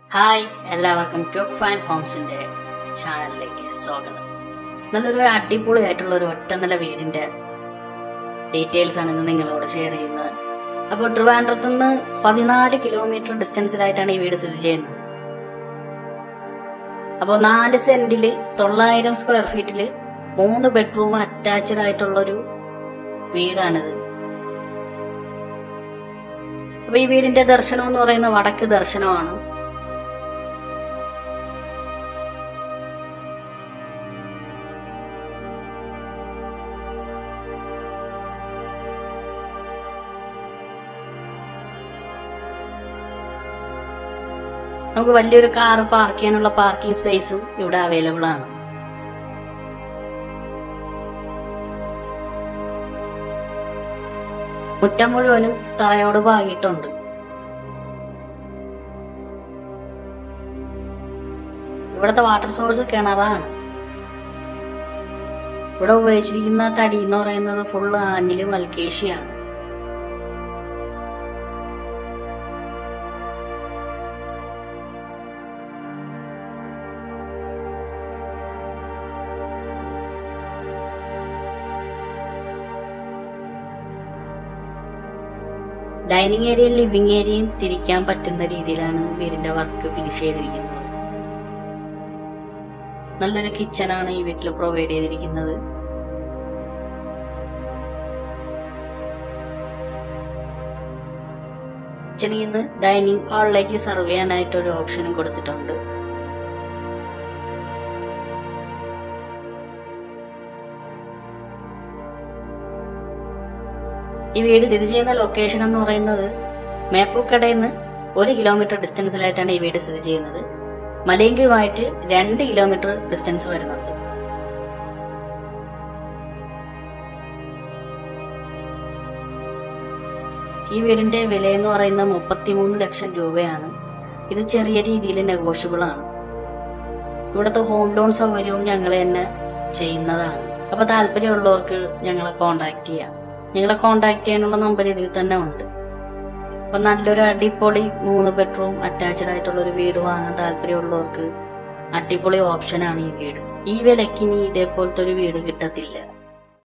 hi എല്ലാവർക്കും quake fine ഹോംസിന്റെ ചാനലിലേക്ക് സ്വാഗതം നല്ലൊരു അടിപൊളിയായിട്ടുള്ള ഒരു ഒറ്റ നില വീടിന്റെ ഡീറ്റെയിൽസ് ആണ് ഇന്ന് നിങ്ങളോട് ഷെയർ ചെയ്യുന്നത് അപ്പോൾ ട്രിവാൻഡ്രത്ത് നിന്ന് പതിനാല് കിലോമീറ്റർ ഡിസ്റ്റൻസിലായിട്ടാണ് ഈ വീട് സ്ഥിതി ചെയ്യുന്നത് അപ്പോൾ നാല് സെന്റില് തൊള്ളായിരം സ്ക്വയർ ഫീറ്റില് മൂന്ന് ബെഡ്റൂം അറ്റാച്ച്ഡ് ആയിട്ടുള്ള ഒരു വീടാണിത് അപ്പൊ ഈ വീടിന്റെ ദർശനം എന്ന് പറയുന്നത് വടക്ക് ദർശനമാണ് നമുക്ക് വലിയൊരു കാർ പാർക്ക് ചെയ്യാനുള്ള പാർക്കിംഗ് സ്പേസും ഇവിടെ അവൈലബിൾ ആണ് മുറ്റം മുഴുവനും തറയോട് പാകിയിട്ടുണ്ട് ഇവിടുത്തെ വാട്ടർ സോഴ്സ് കിണറാണ് ഇവിടെ ഉപയോഗിച്ചിരിക്കുന്ന തടി എന്ന് പറയുന്നത് ഫുള്ള് ആഞ്ഞിലും മൽക്കേഷിയാണ് ഡൈനിങ് ഏരിയയും ലിവിംഗ് ഏരിയയും തിരിക്കാൻ പറ്റുന്ന രീതിയിലാണ് വീടിന്റെ വർക്ക് ഫിനിഷ് ചെയ്തിരിക്കുന്നത് നല്ലൊരു കിച്ചണാണ് ഈ വീട്ടിൽ പ്രൊവൈഡ് ചെയ്തിരിക്കുന്നത് കിച്ചണിൽ നിന്ന് ഡൈനിങ് ഹാളിലേക്ക് സർവ് ചെയ്യാനായിട്ട് ഒരു ഓപ്ഷനും കൊടുത്തിട്ടുണ്ട് ഈ വീട് സ്ഥിതി ചെയ്യുന്ന ലൊക്കേഷൻ എന്ന് പറയുന്നത് മേപ്പൂക്കടയിൽ നിന്ന് ഒരു കിലോമീറ്റർ ഡിസ്റ്റൻസിലായിട്ടാണ് ഈ വീട് സ്ഥിതി ചെയ്യുന്നത് മലയങ്കിഴുമായിട്ട് രണ്ട് കിലോമീറ്റർ ഡിസ്റ്റൻസ് വരുന്നുണ്ട് ഈ വീടിന്റെ വില എന്ന് പറയുന്നത് മുപ്പത്തിമൂന്ന് ലക്ഷം രൂപയാണ് ഇത് ചെറിയ രീതിയിൽ നെഗോഷ്യബിൾ ആണ് ഇവിടുത്തെ ഹോം ലോൺ സൗകര്യവും ഞങ്ങൾ തന്നെ ചെയ്യുന്നതാണ് അപ്പൊ താല്പര്യമുള്ളവർക്ക് ഞങ്ങളെ കോണ്ടാക്ട് ചെയ്യാം ഞങ്ങളെ കോണ്ടാക്ട് ചെയ്യാനുള്ള നമ്പർ ഇതിൽ തന്നെ ഉണ്ട് അപ്പൊ നല്ലൊരു അടിപൊളി മൂന്ന് ബെഡ്റൂം അറ്റാച്ച്ഡ് ആയിട്ടുള്ള ഒരു വീട് വാങ്ങാൻ താല്പര്യമുള്ളവർക്ക് അടിപൊളി ഓപ്ഷനാണ് ഈ വീട് ഈ വിലയ്ക്ക് ഇനി ഇതേപോലത്തെ ഒരു വീട് കിട്ടത്തില്ല